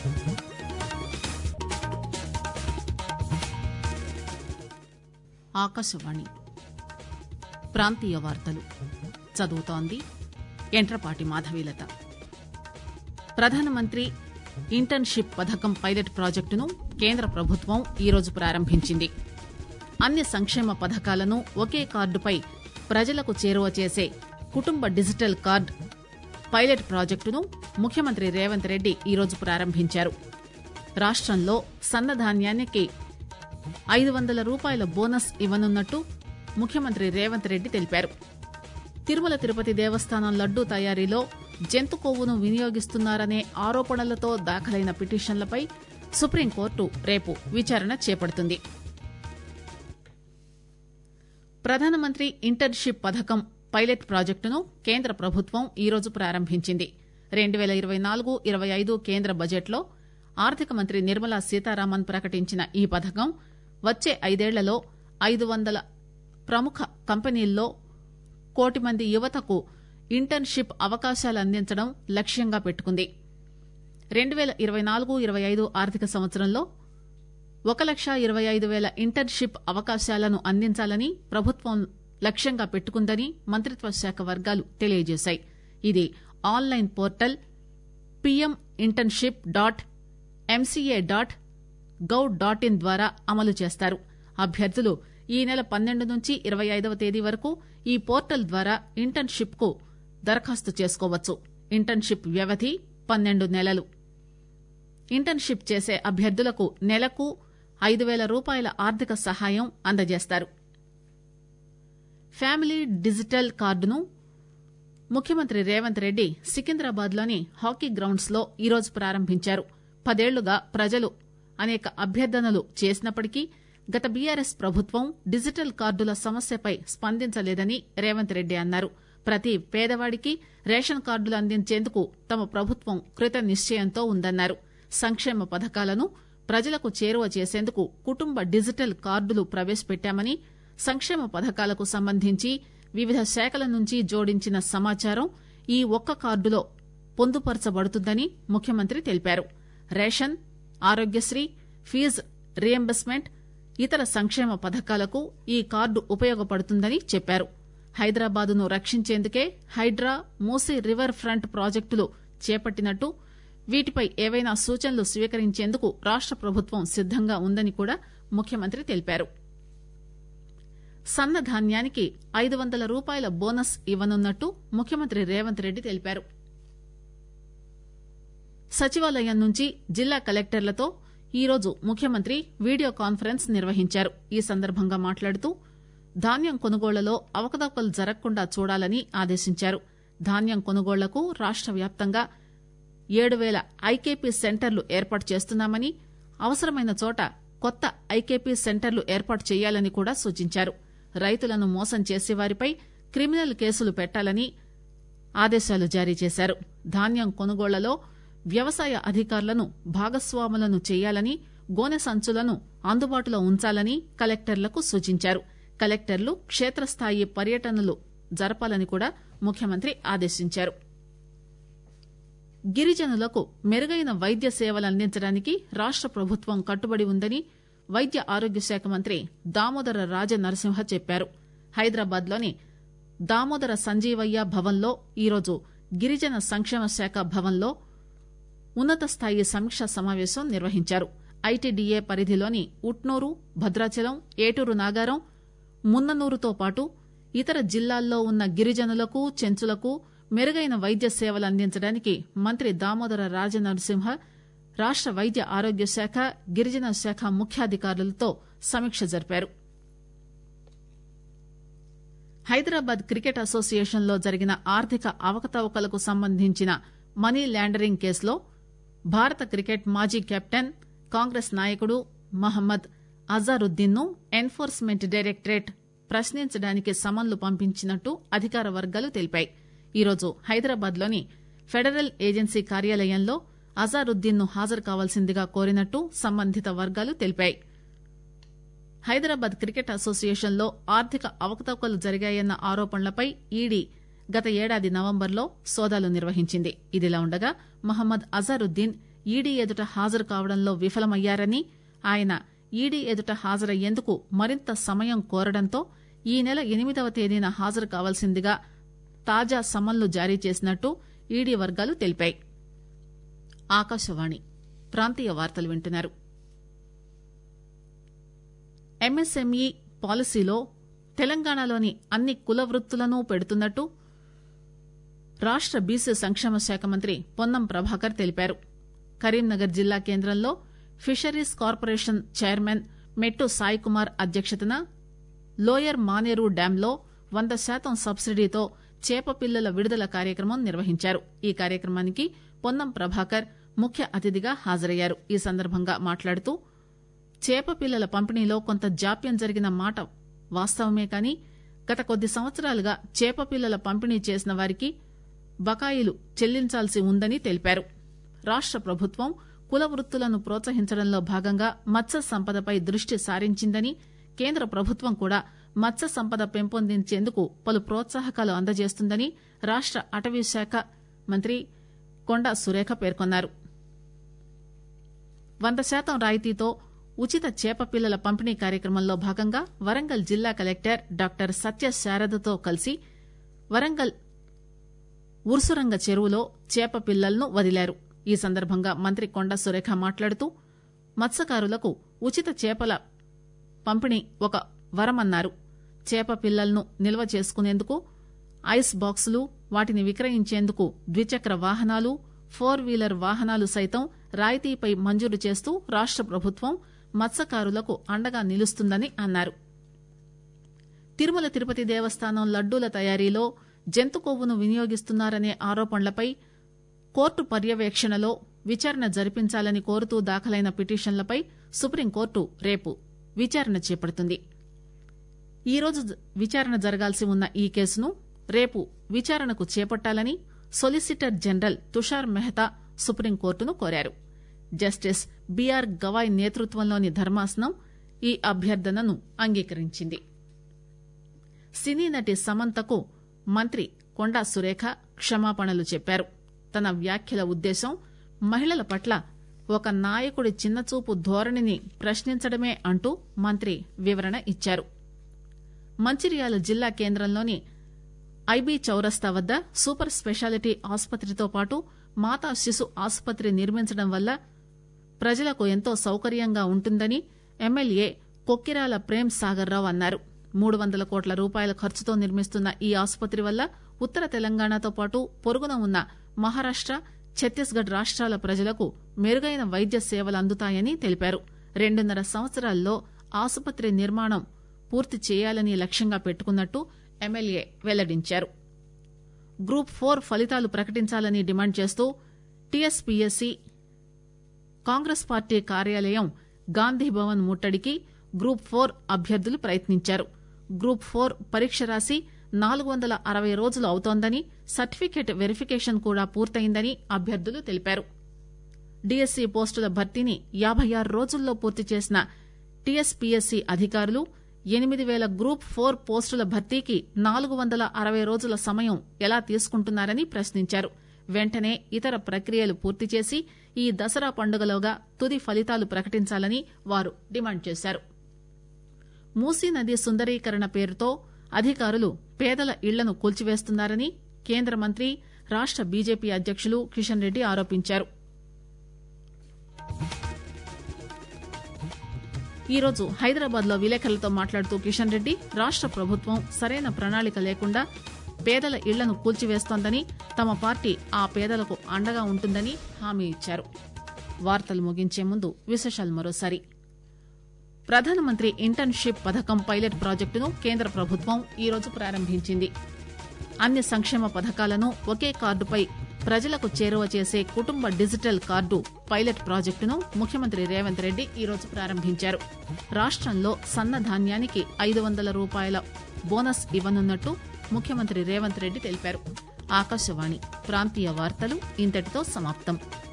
ఆకాశవాణి ప్రాంతీయ వార్తలు చదువుతోంది ఎంట్రపాటి మాధవీలత ప్రధానమంత్రి ఇంటర్న్షిప్ పథకం పైలట్ ప్రాజెక్టును కేంద్ర ప్రభుత్వం ఈరోజు ప్రారంభించింది అన్ని సంక్షేమ పథకాలను ఒకే కార్డుపై ప్రజలకు చేరువ చేసే కుటుంబ డిజిటల్ కార్డు పైలట్ ప్రాజెక్టును ముఖ్యమంత్రి రేవంత్ రెడ్డి ఈరోజు ప్రారంభించారు రాష్టంలో సన్నధాన్యానికి ఐదు వందల రూపాయల బోనస్ ఇవ్వనున్నట్టు ముఖ్యమంత్రి రేవంత్ రెడ్డి తెలిపారు తిరుమల తిరుపతి దేవస్థానం లడ్డూ తయారీలో జంతు కొవ్వును వినియోగిస్తున్నారనే ఆరోపణలతో దాఖలైన పిటిషన్లపై సుప్రీంకోర్టు రేపు విచారణ చేపడుతుంది ప్రధానమంత్రి ఇంటర్న్షిప్ పథకం పైలట్ ప్రాజెక్టును కేంద్ర ప్రభుత్వం ఈరోజు ప్రారంభించింది రెండు పేల ఇరవై నాలుగు ఇరవై ఐదు కేంద్ర బడ్జెట్లో ఆర్థిక మంత్రి నిర్మలా సీతారామన్ ప్రకటించిన ఈ పథకం వచ్చే ఐదేళ్లలో ఐదు వందల ప్రముఖ కంపెనీల్లో కోటి మంది యువతకు ఇంటర్న్షిప్ అవకాశాలు అందించడం లక్ష్యంగా పెట్టుకుంది రెండు పేల ఇరవై నాలుగు ఇరవై ఐదు ఆర్థిక సంవత్సరంలో ఒక లక్ష ఇరవై ఐదు పేల ఇంటర్న్షిప్ అవకాశాలను అందించాలని ప్రభుత్వం లక్ష్యంగా పెట్టుకుందని మంత్రిత్వ శాఖ వర్గాలు తెలియజేశాయి ఇది online portal PM internship dot MCA dot gov dot in ద్వారా అమలు చేస్తారు అభ్యర్థులు ఈ నెల పన్నెండు నుంచి ఇరవై ఐదవ తేదీ వరకు ఈ పోర్టల్ ద్వారా ఇంటర్న్షిప్ కు దరఖాస్తు చేసుకోవచ్చు ఇంటర్న్షిప్ వ్యవధి పన్నెండు నెలలు ఇంటర్న్షిప్ చేసే అభ్యర్థులకు నెలకు ఐదు పేల రూపాయల ఆర్థిక సహాయం అందజేస్తారు ఫ్యామిలీ డిజిటల్ కార్డును ముఖ్యమంత్రి రేవంత్ రెడ్డి సికింద్రాబాద్ లోని హాకీ గ్రౌండ్స్ లో ఈరోజు ప్రారంభించారు పదేళ్లుగా ప్రజలు అనేక అభ్యర్థనలు చేసినప్పటికీ గత బీఆర్ఎస్ ప్రభుత్వం డిజిటల్ కార్డుల సమస్యపై స్పందించలేదని రేవంత్ రెడ్డి అన్నారు ప్రతి పేదవాడికి రేషన్ కార్డులు అందించేందుకు తమ ప్రభుత్వం కృత నిశ్చయంతో ఉందన్నారు సంక్షేమ పథకాలను ప్రజలకు చేరువ చేసేందుకు కుటుంబ డిజిటల్ కార్డులు ప్రవేశపెట్టామని సంక్షేమ పథకాలకు సంబంధించి వివిధ శాఖల నుంచి జోడించిన సమాచారం ఈ ఒక్క కార్డులో పొందుపరచబడుతుందని ముఖ్యమంత్రి తెలిపారు రేషన్ ఆరోగ్యశ్రీ ఫీజు రియంబర్స్మెంట్ ఇతర సంక్షేమ పథకాలకు ఈ కార్డు ఉపయోగపడుతుందని చెప్పారు హైదరాబాదును రక్షించేందుకే హైడ్రా మూసీ రివర్ ఫ్రంట్ ప్రాజెక్టులు చేపట్టినట్టు వీటిపై ఏవైనా సూచనలు స్వీకరించేందుకు రాష్ట ప్రభుత్వం సిద్దంగా ఉందని కూడా ముఖ్యమంత్రి తెలిపారు సన్న ధాన్యానికి ఐదు వందల రూపాయల బోనస్ ఇవ్వనున్నట్టు ముఖ్యమంత్రి రేవంత్ రెడ్డి తెలిపారు సచివాలయం నుంచి జిల్లా కలెక్టర్లతో ఈరోజు ముఖ్యమంత్రి వీడియో కాన్ఫరెన్స్ నిర్వహించారు ఈ సందర్భంగా మాట్లాడుతూ ధాన్యం కొనుగోళ్లలో అవకతవకలు జరగకుండా చూడాలని ఆదేశించారు ధాన్యం కొనుగోళ్లకు రాష్ట వ్యాప్తంగా ఏడు పేల ఐకేపీ సెంటర్లు ఏర్పాటు చేస్తున్నామని అవసరమైన చోట కొత్త ఐకేపీ సెంటర్లు ఏర్పాటు చేయాలని కూడా సూచించారు రైతులను మోసం చేసేవారిపై క్రిమినల్ కేసులు పెట్టాలని ఆదేశాలు జారీ చేశారు ధాన్యం కొనుగోళ్లలో వ్యవసాయ అధికారులను భాగస్వాములను చేయాలని గోనె సంచులను అందుబాటులో ఉంచాలని కలెక్టర్లకు సూచించారు కలెక్టర్లు క్షేత్రస్థాయి పర్యటనలు జరపాలని కూడా ముఖ్యమంత్రి ఆదేశించారు గిరిజనులకు మెరుగైన వైద్య సేవలు అందించడానికి రాష్ట ప్రభుత్వం కట్టుబడి ఉందని వైద్య ఆరోగ్య శాఖ మంత్రి దామోదర రాజ నరసింహ చెప్పారు హైదరాబాద్ లోని దామోదర సంజీవయ్య భవన్లో ఈరోజు గిరిజన సంక్షేమ శాఖ భవన్లో ఉన్నత స్థాయి సమీక్షా సమావేశం నిర్వహించారు ఐటీడీఏ పరిధిలోని ఉట్నూరు భద్రాచలం ఏటూరు నాగారం మున్ననూరుతో పాటు ఇతర జిల్లాల్లో ఉన్న గిరిజనులకు చెంచులకు మెరుగైన వైద్య సేవలు అందించడానికి మంత్రి దామోదర రాజనరసింహ రాష్ట వైద్య ఆరోగ్య శాఖ గిరిజన శాఖ ముఖ్యాధికారులతో సమీక్ష జరిపారు హైదరాబాద్ క్రికెట్ అసోసియేషన్ లో జరిగిన ఆర్థిక అవకతవకలకు సంబంధించిన మనీ ల్యాండరింగ్ కేసులో భారత క్రికెట్ మాజీ కెప్టెన్ కాంగ్రెస్ నాయకుడు మహమ్మద్ అజారుద్దీన్ ను ఎన్ఫోర్స్మెంట్ డైరెక్టరేట్ ప్రశ్నించడానికి సమన్లు పంపించినట్టు అధికార వర్గాలు తెలిపాయి ఈరోజు హైదరాబాద్ లోని ఫెడరల్ ఏజెన్సీ కార్యాలయంలో అజారుద్దీన్ ను హాజరు కావాల్సిందిగా కోరినట్టు సంబంధిత వర్గాలు తెలిపాయి హైదరాబాద్ క్రికెట్ అసోసియేషన్ లో ఆర్థిక అవకతవకలు జరిగాయన్న ఆరోపణలపై ఈడీ గత ఏడాది నవంబర్లో సోదాలు నిర్వహించింది ఇదిలా ఉండగా మహమ్మద్ అజారుద్దీన్ ఈడీ ఎదుట హాజరు కావడంలో విఫలమయ్యారని ఆయన ఈడీ ఎదుట హాజరయ్యేందుకు మరింత సమయం కోరడంతో ఈ నెల ఎనిమిదవ తేదీన హాజరు కావాల్సిందిగా తాజా సమన్లు జారీ చేసినట్టు ఈడీ వర్గాలు తెలిపాయి ఆకాశవాణి ప్రాంతీయ వార్తలు వింటున్నారు ఎంఎస్ఎంఈ పాలసీలో తెలంగాణలోని అన్ని కుల వృత్తులను పెడుతున్నట్టు రాష్ట బీసీ సంక్షేమ శాఖ మంత్రి పొన్నం ప్రభాకర్ తెలిపారు కరీంనగర్ జిల్లా కేంద్రంలో ఫిషరీస్ కార్పొరేషన్ చైర్మన్ మెట్టు సాయి కుమార్ అధ్యక్షతన లోయర్ మానేరు డ్యాంలో వంద శాతం సబ్సిడీతో చేప పిల్లల విడుదల కార్యక్రమం నిర్వహించారు ఈ కార్యక్రమానికి పొన్నం ప్రభాకర్ ముఖ్య అతిథిగా హాజరయ్యారు ఈ సందర్భంగా మాట్లాడుతూ చేప పిల్లల పంపిణీలో కొంత జాప్యం జరిగిన మాట వాస్తవమే కానీ గత కొద్ది సంవత్సరాలుగా చేప పిల్లల పంపిణీ చేసిన వారికి బకాయిలు చెల్లించాల్సి ఉందని తెలిపారు రాష్ట ప్రభుత్వం కుల వృత్తులను ప్రోత్సహించడంలో భాగంగా మత్స్య సంపదపై దృష్టి సారించిందని కేంద్ర ప్రభుత్వం కూడా మత్స్య సంపద పెంపొందించేందుకు పలు ప్రోత్సాహకాలు అందజేస్తుందని రాష్ట అటవీ శాఖ మంత్రి కొండా సురేఖ పేర్కొన్నారు వంద శాతం రాయితీతో ఉచిత చేప పిల్లల పంపిణీ కార్యక్రమంలో భాగంగా వరంగల్ జిల్లా కలెక్టర్ డాక్టర్ సత్య శారదతో కలిసి వరంగల్ ఉర్సురంగ చెరువులో చేప పిల్లలను వదిలారు ఈ సందర్భంగా మంత్రి కొండ సురేఖ మాట్లాడుతూ మత్స్యకారులకు ఉచిత చేపల పంపిణీ ఒక వరమన్నారు చేప పిల్లలను నిల్వ చేసుకునేందుకు ఐస్ బాక్సులు వాటిని విక్రయించేందుకు ద్విచక్ర వాహనాలు ఫోర్ వీలర్ వాహనాలు సైతం రాయితీపై మంజూరు చేస్తూ రాష్ట ప్రభుత్వం మత్స్యకారులకు అండగా నిలుస్తుందని అన్నారు తిరుమల తిరుపతి దేవస్థానం లడ్డూల తయారీలో జంతు కొవ్వును వినియోగిస్తున్నారనే ఆరోపణలపై కోర్టు పర్యవేక్షణలో విచారణ జరిపించాలని కోరుతూ దాఖలైన పిటిషన్లపై సుప్రీంకోర్టు రేపు విచారణ చేపడుతుంది ఈరోజు విచారణ జరగాల్సి ఉన్న ఈ కేసును రేపు విచారణకు చేపట్టాలని సొలిసిటర్ జనరల్ తుషార్ మెహతా సుప్రీంకోర్టును కోరారు జస్టిస్ బీఆర్ గవాయ్ నేతృత్వంలోని ధర్మాసనం ఈ అభ్యర్థనను అంగీకరించింది సినీ నటి సమంతకు మంత్రి కొండా సురేఖ క్షమాపణలు చెప్పారు తన వ్యాఖ్యల ఉద్దేశం మహిళల పట్ల ఒక నాయకుడి చిన్నచూపు ధోరణిని ప్రశ్నించడమే అంటూ మంత్రి వివరణ ఇచ్చారు మంచిర్యాల జిల్లా కేంద్రంలోని ఐబీ చౌరస్తా వద్ద సూపర్ స్పెషాలిటీ ఆసుపత్రితో పాటు మాతా శిశు ఆసుపత్రి నిర్మించడం వల్ల ప్రజలకు ఎంతో సౌకర్యంగా ఉంటుందని ఎమ్మెల్యే కొక్కిరాల ప్రేమ్ సాగర్ రావు అన్నారు మూడు వందల కోట్ల రూపాయల ఖర్చుతో నిర్మిస్తున్న ఈ ఆసుపత్రి వల్ల ఉత్తర తెలంగాణతో పాటు పొరుగున ఉన్న మహారాష్ట ఛత్తీస్గఢ్ రాష్ట్రాల ప్రజలకు మెరుగైన వైద్య సేవలు అందుతాయని తెలిపారు రెండున్నర సంవత్సరాల్లో ఆసుపత్రి నిర్మాణం పూర్తి చేయాలని లక్ష్యంగా పెట్టుకున్నట్టు ఎమ్మెల్యే వెల్లడించారు గ్రూప్ ఫోర్ ఫలితాలు ప్రకటించాలని డిమాండ్ చేస్తూ టీఎస్పీఎస్సీ కాంగ్రెస్ పార్టీ కార్యాలయం గాంధీభవన్ ముట్టడికి గ్రూప్ ఫోర్ అభ్యర్థులు ప్రయత్నించారు గ్రూప్ ఫోర్ పరీక్ష రాసి నాలుగు వందల అరవై రోజులు అవుతోందని సర్టిఫికేట్ వెరిఫికేషన్ కూడా పూర్తయిందని అభ్యర్థులు తెలిపారు డీఎస్సీ పోస్టుల భర్తీని యాబై ఆరు రోజుల్లో పూర్తి చేసిన టీఎస్పీఎస్సీ అధికారులు ఎనిమిది వేల గ్రూప్ ఫోర్ పోస్టుల భర్తీకి నాలుగు వందల అరవై రోజుల సమయం ఎలా తీసుకుంటున్నారని ప్రశ్నించారు వెంటనే ఇతర ప్రక్రియలు పూర్తి చేసి ఈ దసరా పండుగలోగా తుది ఫలితాలు ప్రకటించాలని వారు డిమాండ్ చేశారు మూసీ నది సుందరీకరణ పేరుతో అధికారులు పేదల ఇళ్లను కూల్చివేస్తున్నారని కేంద్ర మంత్రి రాష్ట బీజేపీ అధ్యకులు కిషన్ రెడ్డి ఆరోపించారు ఈరోజు హైదరాబాద్ లో విలేకరులతో మాట్లాడుతూ కిషన్ రెడ్డి రాష్ట ప్రభుత్వం సరైన ప్రణాళిక లేకుండా పేదల ఇళ్లను కూల్చివేస్తోందని తమ పార్టీ ఆ పేదలకు అండగా ఉంటుందని హామీ ఇచ్చారు వార్తలు ముగించే ముందు విశేషాలు మరోసారి ప్రధానమంత్రి ఇంటర్న్షిప్ పథకం పైలట్ ప్రాజెక్టును కేంద్ర ప్రభుత్వం ఈరోజు ప్రారంభించింది అన్ని సంక్షేమ పథకాలను ఒకే కార్డుపై ప్రజలకు చేరువ చేసే కుటుంబ డిజిటల్ కార్డు పైలట్ ప్రాజెక్టును ముఖ్యమంత్రి రేవంత్ రెడ్డి ఈరోజు ప్రారంభించారు రాష్టంలో సన్న ధాన్యానికి ఐదు వందల రూపాయల బోనస్ ఇవ్వనున్నట్టు ముఖ్యమంత్రి రేవంత్ రెడ్డి తెలిపారు ఆకాశవాణి ప్రాంతీయ వార్తలు ఇంతటితో సమాప్తం